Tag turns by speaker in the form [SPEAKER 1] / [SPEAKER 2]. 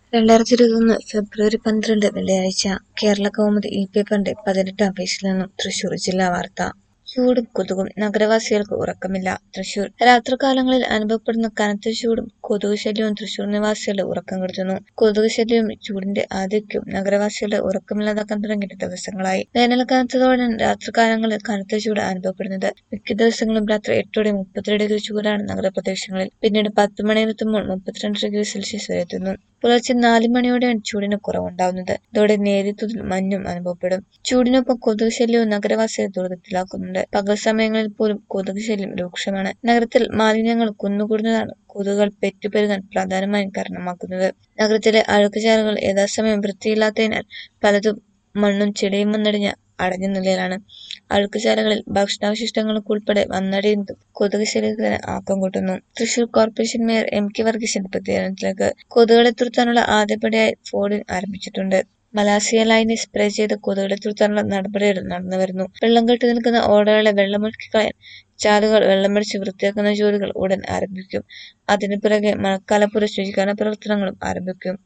[SPEAKER 1] രണ്ടായിരത്തി ഇരുപത്തൊന്ന് ഫെബ്രുവരി പന്ത്രണ്ട് വെള്ളിയാഴ്ച കേരള കൗമുദി ഈ പേപ്പറിന്റെ പതിനെട്ടാം പേജിൽ നിന്നും തൃശൂർ ജില്ലാ വാർത്ത ചൂടും കൊതുകും നഗരവാസികൾക്ക് ഉറക്കമില്ല തൃശൂർ രാത്രികാലങ്ങളിൽ അനുഭവപ്പെടുന്ന കനത്ത ചൂടും കൊതുക് ശല്യവും തൃശൂർ നിവാസികളുടെ ഉറക്കം കെടുത്തുന്നു കൊതുക് ശല്യവും ചൂടിന്റെ ആധിക്യവും നഗരവാസികളുടെ ഉറക്കമില്ലാതാക്കാൻ തുടങ്ങിയിട്ട് ദിവസങ്ങളായി വേനൽ കനത്തതോടെ രാത്രികാലങ്ങളിൽ കനത്ത ചൂട് അനുഭവപ്പെടുന്നത് മിക്ക ദിവസങ്ങളും രാത്രി എട്ടോടെ മുപ്പത്തിരണ്ട് ഡിഗ്രി ചൂടാണ് നഗരപ്രദേശങ്ങളിൽ പിന്നീട് പത്ത് മണിയിലെത്തുമ്പോൾ മുപ്പത്തിരണ്ട് ഡിഗ്രി സെൽഷ്യസ് വരെ എത്തുന്നു പുലർച്ചെ നാല് മണിയോടെയാണ് ചൂടിന് കുറവുണ്ടാവുന്നത് ഇതോടെ നേരിയ തോതിൽ മഞ്ഞും അനുഭവപ്പെടും ചൂടിനൊപ്പം കൊതുക് ശല്യവും നഗരവാസികളെ ദുരിതത്തിലാക്കുന്നുണ്ട് പകൽ സമയങ്ങളിൽ പോലും കൊതുക് ശല്യം രൂക്ഷമാണ് നഗരത്തിൽ മാലിന്യങ്ങൾ കുന്നുകൂടുന്നതാണ് കൊതുകുകൾ പെറ്റുപെരുകാൻ പ്രധാനമായും കാരണമാക്കുന്നത് നഗരത്തിലെ അഴുക്കുചാലുകൾ യഥാസമയം വൃത്തിയില്ലാത്തതിനാൽ പലതും മണ്ണും ചെടിയും വന്നടിഞ്ഞ അടഞ്ഞ നിലയിലാണ് അഴുക്കുചാലകളിൽ ഭക്ഷണാവശിഷ്ടങ്ങൾക്ക് ഉൾപ്പെടെ വന്നടിയുന്നതും കൊതുക് ശല്യത്തിന് ആക്കം കൂട്ടുന്നു Thrissur corporation mayor M K വർഗീസിന്റെ പ്രതികരണത്തിലേക്ക് കൊതുകുകളെ തുരത്താനുള്ള ആദ്യപടിയായി ഫോർഡിംഗ് ആരംഭിച്ചിട്ടുണ്ട് മലാസിയ ലൈനെ സ്പ്രേ ചെയ്ത് കൊതുകുകളെ തുരത്താനുള്ള നടപടികൾ നടന്നു വരുന്നു വെള്ളം കെട്ടി നിൽക്കുന്ന ഓടകളെ വെള്ളമൊഴുക്കി കളയാൻ ചാലുകൾ വെള്ളമടിച്ച് വൃത്തിയാക്കുന്ന ജോലികൾ ഉടൻ ആരംഭിക്കും അതിനു പിറകെ മഴക്കാലപൂർവ്വ ശുചീകരണ പ്രവർത്തനങ്ങളും ആരംഭിക്കും